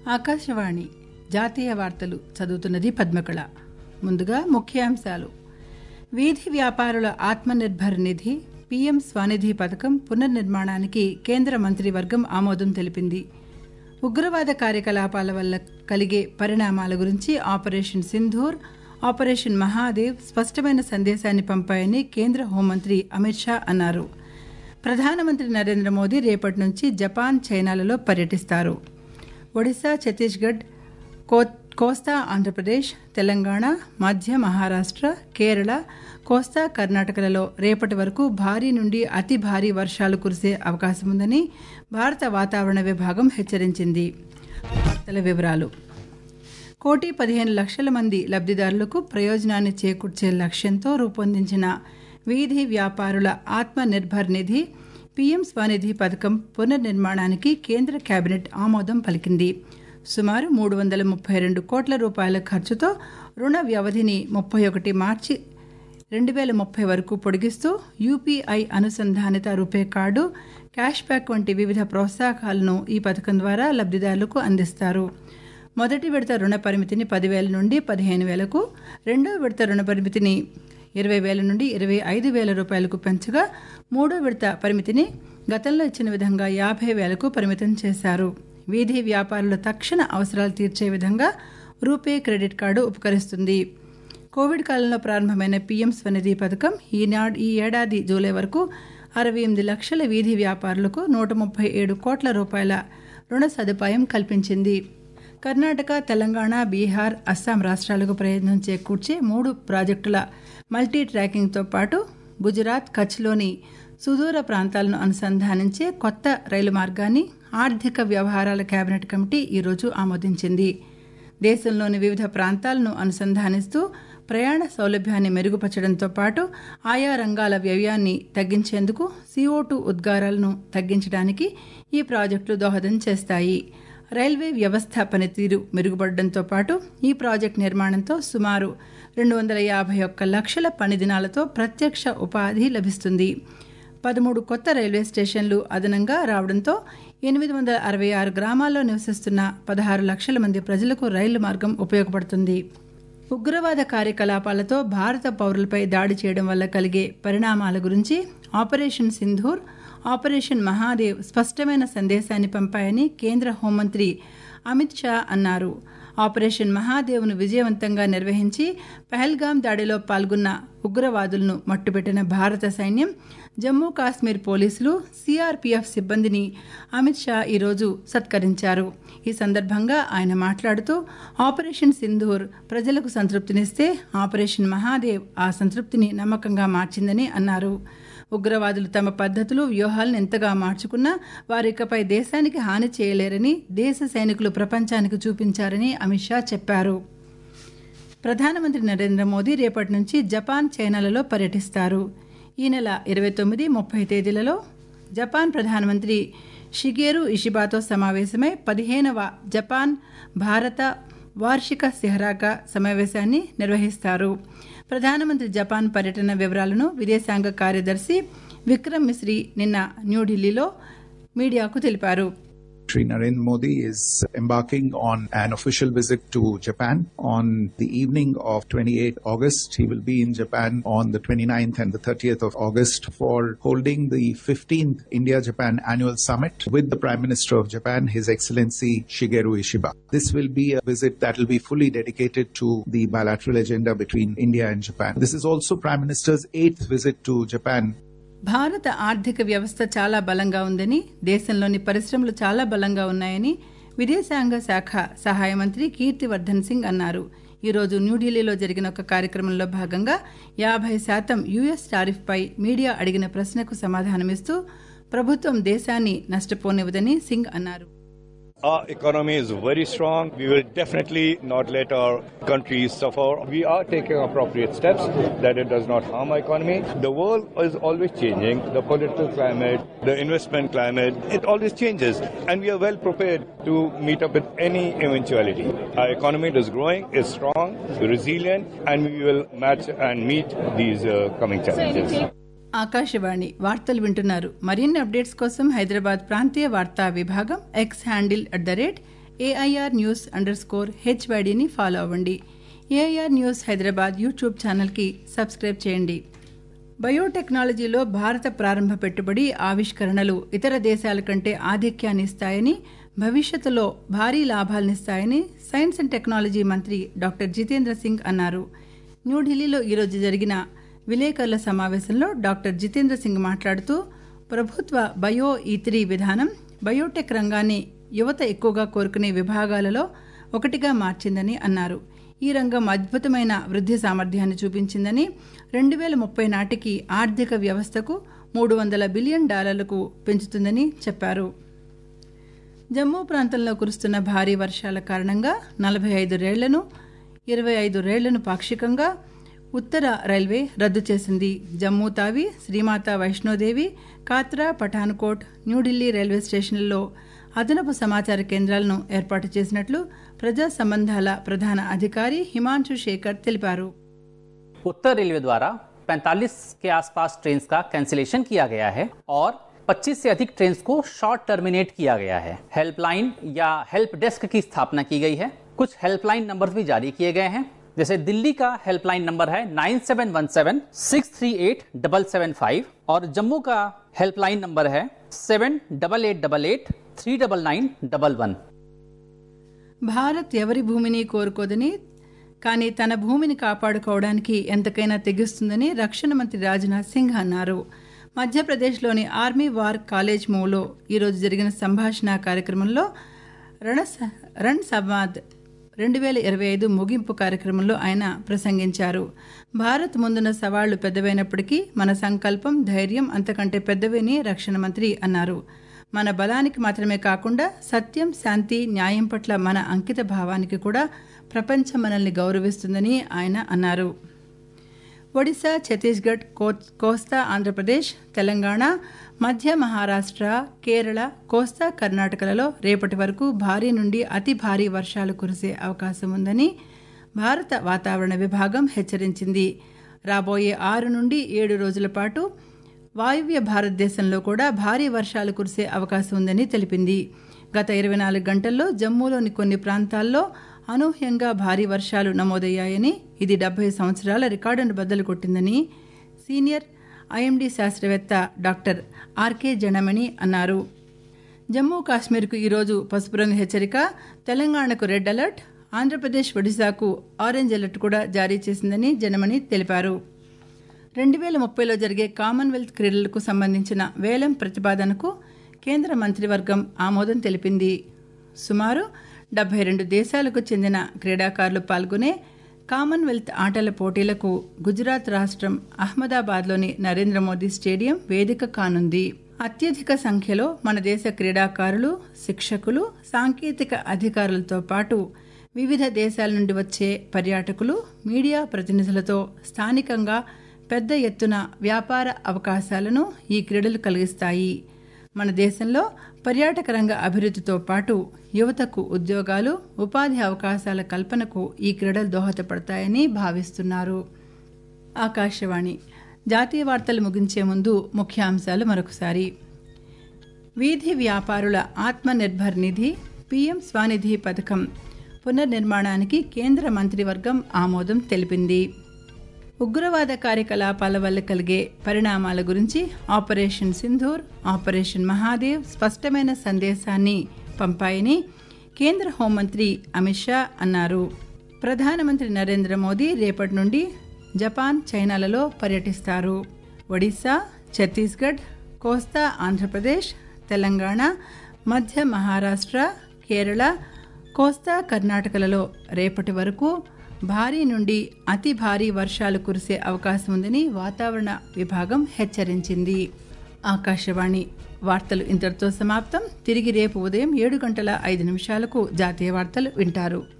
ఆకాశవాణి జాతీయ వార్తలు చదువుతున్నది పద్మకళ ముందుగా ముఖ్యాంశాలు వీధి వ్యాపారుల ఆత్మనిర్భర్ నిధి పీఎం స్వనిధి పథకం పునర్నిర్మాణానికి కేంద్ర మంత్రివర్గం ఆమోదం తెలిపింది ఉగ్రవాద కార్యకలాపాల వల్ల కలిగే పరిణామాల గురించి ఆపరేషన్ సింధూర్ ఆపరేషన్ మహాదేవ్ స్పష్టమైన సందేశాన్ని పంపాయని కేంద్ర హోంమంత్రి అమిత్ షా అన్నారు ప్రధానమంత్రి నరేంద్ర మోదీ రేపటి నుంచి జపాన్ చైనాలలో పర్యటిస్తారు ఒడిశా ఛత్తీస్గఢ్ కో కోస్తా ఆంధ్రప్రదేశ్ తెలంగాణ మధ్య మహారాష్ట్ర కేరళ కోస్తా కర్ణాటకలలో రేపటి వరకు భారీ నుండి అతి భారీ వర్షాలు కురిసే అవకాశం ఉందని భారత వాతావరణ విభాగం హెచ్చరించింది వార్తల వివరాలు కోటి పదిహేను లక్షల మంది లబ్ధిదారులకు ప్రయోజనాన్ని చేకూర్చే లక్ష్యంతో రూపొందించిన వీధి వ్యాపారుల ఆత్మ నిర్భర్ నిధి పీఎం స్వనిధి పథకం పునర్నిర్మాణానికి కేంద్ర కేబినెట్ ఆమోదం పలికింది సుమారు మూడు వందల ముప్పై రెండు కోట్ల రూపాయల ఖర్చుతో రుణ వ్యవధిని ముప్పై ఒకటి మార్చి రెండు వేల ముప్పై వరకు పొడిగిస్తూ యూపీఐ అనుసంధానిత రూపే కార్డు క్యాష్ బ్యాక్ వంటి వివిధ ప్రోత్సాహకాలను ఈ పథకం ద్వారా లబ్ధిదారులకు అందిస్తారు మొదటి విడత రుణ పరిమితిని పదివేల నుండి పదిహేను వేలకు రెండో విడత రుణ పరిమితిని ఇరవై వేల నుండి ఇరవై ఐదు వేల రూపాయలకు పెంచగా మూడో విడత పరిమితిని గతంలో ఇచ్చిన విధంగా యాభై వేలకు పరిమితం చేశారు వీధి వ్యాపారుల తక్షణ అవసరాలు తీర్చే విధంగా రూపే క్రెడిట్ కార్డు ఉపకరిస్తుంది కోవిడ్ కాలంలో ప్రారంభమైన పీఎం స్వనిధి పథకం ఈనాడు ఈ ఏడాది జూలై వరకు అరవై ఎనిమిది లక్షల వీధి వ్యాపారులకు నూట ముప్పై ఏడు కోట్ల రూపాయల రుణ సదుపాయం కల్పించింది కర్ణాటక తెలంగాణ బీహార్ అస్సాం రాష్ట్రాలకు ప్రయోజనం చేకూర్చే మూడు ప్రాజెక్టుల మల్టీ ట్రాకింగ్తో పాటు గుజరాత్ కచ్లోని సుదూర ప్రాంతాలను అనుసంధానించే కొత్త రైలు మార్గాన్ని ఆర్థిక వ్యవహారాల కేబినెట్ కమిటీ ఈరోజు ఆమోదించింది దేశంలోని వివిధ ప్రాంతాలను అనుసంధానిస్తూ ప్రయాణ సౌలభ్యాన్ని మెరుగుపరచడంతో పాటు ఆయా రంగాల వ్యయాన్ని తగ్గించేందుకు సిఓ టూ ఉద్గారాలను తగ్గించడానికి ఈ ప్రాజెక్టులు దోహదం చేస్తాయి రైల్వే వ్యవస్థ పనితీరు మెరుగుపడడంతో పాటు ఈ ప్రాజెక్టు నిర్మాణంతో సుమారు రెండు వందల యాభై ఒక్క లక్షల పని దినాలతో ప్రత్యక్ష ఉపాధి లభిస్తుంది పదమూడు కొత్త రైల్వే స్టేషన్లు అదనంగా రావడంతో ఎనిమిది వందల అరవై ఆరు గ్రామాల్లో నివసిస్తున్న పదహారు లక్షల మంది ప్రజలకు రైలు మార్గం ఉపయోగపడుతుంది ఉగ్రవాద కార్యకలాపాలతో భారత పౌరులపై దాడి చేయడం వల్ల కలిగే పరిణామాల గురించి ఆపరేషన్ సింధూర్ ఆపరేషన్ మహాదేవ్ స్పష్టమైన సందేశాన్ని పంపాయని కేంద్ర హోంమంత్రి అమిత్ షా అన్నారు ఆపరేషన్ మహాదేవ్ను విజయవంతంగా నిర్వహించి పహల్గాం దాడిలో పాల్గొన్న ఉగ్రవాదులను మట్టుపెట్టిన భారత సైన్యం జమ్మూ కాశ్మీర్ పోలీసులు సిఆర్పీఎఫ్ సిబ్బందిని అమిత్ షా ఈరోజు సత్కరించారు ఈ సందర్భంగా ఆయన మాట్లాడుతూ ఆపరేషన్ సింధూర్ ప్రజలకు సంతృప్తినిస్తే ఆపరేషన్ మహాదేవ్ ఆ సంతృప్తిని నమ్మకంగా మార్చిందని అన్నారు ఉగ్రవాదులు తమ పద్ధతులు వ్యూహాలను ఎంతగా మార్చుకున్నా వారికపై దేశానికి హాని చేయలేరని దేశ సైనికులు ప్రపంచానికి చూపించారని అమిత్ షా చెప్పారు ప్రధానమంత్రి నరేంద్ర మోదీ రేపటి నుంచి జపాన్ చైనాలలో పర్యటిస్తారు ఈ నెల ఇరవై తొమ్మిది ముప్పై తేదీలలో జపాన్ ప్రధానమంత్రి షిగేరు ఇషిబాతో సమావేశమై పదిహేనవ జపాన్ భారత వార్షిక శిహరాక సమావేశాన్ని నిర్వహిస్తారు ప్రధానమంత్రి జపాన్ పర్యటన వివరాలను విదేశాంగ కార్యదర్శి విక్రమ్ మిశ్రీ నిన్న న్యూఢిల్లీలో మీడియాకు తెలిపారు Sri Narendra Modi is embarking on an official visit to Japan on the evening of 28 August. He will be in Japan on the 29th and the 30th of August for holding the 15th India-Japan annual summit with the Prime Minister of Japan, His Excellency Shigeru Ishiba. This will be a visit that will be fully dedicated to the bilateral agenda between India and Japan. This is also Prime Minister's eighth visit to Japan భారత ఆర్థిక వ్యవస్థ చాలా బలంగా ఉందని దేశంలోని పరిశ్రమలు చాలా బలంగా ఉన్నాయని విదేశాంగ శాఖ సహాయ మంత్రి కీర్తివర్ధన్ సింగ్ అన్నారు ఈరోజు న్యూఢిల్లీలో జరిగిన ఒక కార్యక్రమంలో భాగంగా యాభై శాతం యుఎస్ టారిఫ్పై మీడియా అడిగిన ప్రశ్నకు సమాధానమిస్తూ ప్రభుత్వం దేశాన్ని నష్టపోనివ్వదని సింగ్ అన్నారు Our economy is very strong. We will definitely not let our country suffer. We are taking appropriate steps that it does not harm our economy. The world is always changing. The political climate, the investment climate, it always changes. And we are well prepared to meet up with any eventuality. Our economy is growing, is strong, resilient, and we will match and meet these uh, coming challenges. Akashvani వార్తలు వింటున్నారు మరిన్ని updates కోసం హైదరాబాద్ ప్రాంతీయ వార్తా విభాగం X handle at the rate AIR news underscore స్కోర్ హెచ్వైడిని follow అవ్వండి ఏఐఆర్ న్యూస్ హైదరాబాద్ యూట్యూబ్ ఛానల్కి సబ్స్క్రైబ్ చేయండి బయోటెక్నాలజీలో భారత ప్రారంభ పెట్టుబడి ఆవిష్కరణలు ఇతర దేశాల కంటే ఆధిక్యాన్ని ఇస్తాయని భవిష్యత్తులో భారీ లాభాలనిస్తాయని సైన్స్ అండ్ టెక్నాలజీ మంత్రి డాక్టర్ జితేంద్ర సింగ్ అన్నారు న్యూఢిల్లీలో ఈరోజు జరిగిన విలేకరుల సమావేశంలో డాక్టర్ జితేంద్ర సింగ్ మాట్లాడుతూ ప్రభుత్వ బయో ఈత్రీ విధానం బయోటెక్ రంగాన్ని యువత ఎక్కువగా కోరుకునే విభాగాలలో ఒకటిగా మార్చిందని అన్నారు ఈ రంగం అద్భుతమైన వృద్ధి సామర్థ్యాన్ని చూపించిందని రెండు వేల ముప్పై నాటికి ఆర్థిక వ్యవస్థకు మూడు వందల బిలియన్ డాలర్లకు పెంచుతుందని చెప్పారు జమ్మూ ప్రాంతంలో కురుస్తున్న భారీ వర్షాల కారణంగా నలభై ఐదు రేళ్లను ఇరవై ఐదు రేళ్లను పాక్షికంగా ఉత్తర రైల్వే రద్దు చేసింది జమ్మూ తావి శ్రీమాత వైష్ణోదేవి కాత్రా పఠాన్కోట్ న్యూఢిల్లీ రైల్వే స్టేషన్లలో అదనపు సమాచార కేంద్రాలను ఏర్పాటు చేసినట్లు ప్రజా సంబంధాల ప్రధాన అధికారి హిమాంశు శేఖర్ తెలిపారు उत्तर रेलवे द्वारा 45 के आसपास ट्रेन का कैंसिलेशन किया गया है और 25 से अधिक ट्रेन को शॉर्ट टर्मिनेट किया गया है हेल्पलाइन या हेल्प डेस्क की स्थापना की गई है कुछ हेल्पलाइन नंबर भी जारी किए गए हैं जैसे दिल्ली का हेल्पलाइन नंबर है nine seven one seven six three eight double seven five और जम्मू का हेल्पलाइन नंबर है seven double eight double eight three double nine double one Bharat ఎవరి భూమిని కోరుకోదని కానీ తన భూమిని కాపాడుకోవడానికి ఎంతకైనా తెగిస్తుందని రక్షణ మంత్రి రాజ్నాథ్ సింగ్ అన్నారు మధ్యప్రదేశ్లోని ఆర్మీ వార్ కాలేజ్ మూవ్లో ఈరోజు జరిగిన సంభాషణ కార్యక్రమంలో రణ రన్ సంవాద్ రెండు వేల ఇరవై ఐదు ముగింపు కార్యక్రమంలో ఆయన ప్రసంగించారు భారత్ ముందున్న సవాళ్లు పెద్దవైనప్పటికీ మన సంకల్పం ధైర్యం అంతకంటే పెద్దవని రక్షణ మంత్రి అన్నారు మన బలానికి మాత్రమే కాకుండా సత్యం శాంతి న్యాయం పట్ల మన అంకిత భావానికి కూడా ప్రపంచం మనల్ని గౌరవిస్తుందని ఆయన అన్నారు ఒడిశా ఛత్తీస్గఢ్ కోస్తా ఆంధ్రప్రదేశ్ తెలంగాణ మధ్య మహారాష్ట్ర కేరళ కోస్తా కర్ణాటకలలో రేపటి వరకు భారీ నుండి అతి భారీ వర్షాలు కురిసే అవకాశం ఉందని భారత వాతావరణ విభాగం హెచ్చరించింది రాబోయే ఆరు నుండి ఏడు రోజుల పాటు వాయువ్య భారతదేశంలో కూడా భారీ వర్షాలు కురిసే అవకాశం ఉందని తెలిపింది గత ఇరవై నాలుగు గంటల్లో జమ్మూలోని కొన్ని ప్రాంతాల్లో అనూహ్యంగా భారీ వర్షాలు నమోదయ్యాయని ఇది డెబ్బై సంవత్సరాల రికార్డును బద్దలు కొట్టిందని సీనియర్ ఐఎండీ శాస్త్రవేత్త డాక్టర్ ఆర్కే జనమణి అన్నారు జమ్మూ కాశ్మీర్కు ఈరోజు పసుపు రంగు హెచ్చరిక తెలంగాణకు red alert Andhra Pradesh ఒడిశాకు orange alert కూడా జారీ చేసిందని జనమణి తెలిపారు రెండు వేల ముప్పైలో జరిగే కామన్వెల్త్ క్రీడలకు సంబంధించిన వేలం ప్రతిపాదనకు కేంద్ర మంత్రివర్గం ఆమోదం తెలిపింది సుమారు డెబ్బై రెండు దేశాలకు చెందిన క్రీడాకారులు పాల్గొనే కామన్వెల్త్ ఆటల పోటీలకు గుజరాత్ రాష్ట్రం అహ్మదాబాద్లోని నరేంద్ర మోదీ స్టేడియం వేదిక కానుంది అత్యధిక సంఖ్యలో మన దేశ క్రీడాకారులు శిక్షకులు సాంకేతిక అధికారులతో పాటు వివిధ దేశాల నుండి వచ్చే పర్యాటకులు మీడియా ప్రతినిధులతో స్థానికంగా పెద్ద ఎత్తున వ్యాపార అవకాశాలను ఈ క్రీడలు కలిగిస్తాయి మన దేశంలో పర్యాటక రంగ అభివృద్ధితో పాటు యువతకు ఉద్యోగాలు ఉపాధి అవకాశాల కల్పనకు ఈ క్రీడలు దోహదపడతాయని భావిస్తున్నారు ఆకాశవాణి జాతీయ వార్తలు ముగించే ముందు ముఖ్యాంశాలు మరొకసారి వీధి వ్యాపారుల ఆత్మనిర్భర్ నిధి పీఎం స్వానిధి పథకం పునర్నిర్మాణానికి కేంద్ర మంత్రివర్గం ఆమోదం తెలిపింది ఉగ్రవాద కార్యకలాపాల వల్ల కలిగే పరిణామాల గురించి ఆపరేషన్ సింధూర్ ఆపరేషన్ మహాదేవ్ స్పష్టమైన సందేశాన్ని పంపాయని కేంద్ర హోంమంత్రి అమిత్ షా అన్నారు ప్రధానమంత్రి నరేంద్ర మోదీ రేపటి నుండి జపాన్ చైనాలలో పర్యటిస్తారు ఒడిశా ఛత్తీస్గఢ్ కోస్తా ఆంధ్రప్రదేశ్ తెలంగాణ మధ్య మహారాష్ట్ర కేరళ కోస్తా కర్ణాటకలలో రేపటి వరకు భారీ నుండి అతి భారీ వర్షాలు కురిసే అవకాశం ఉందని వాతావరణ విభాగం హెచ్చరించింది ఆకాశవాణి వార్తలు ఇంతటితో సమాప్తం తిరిగి రేపు ఉదయం ఏడు గంటల ఐదు నిమిషాలకు జాతీయ వార్తలు వింటారు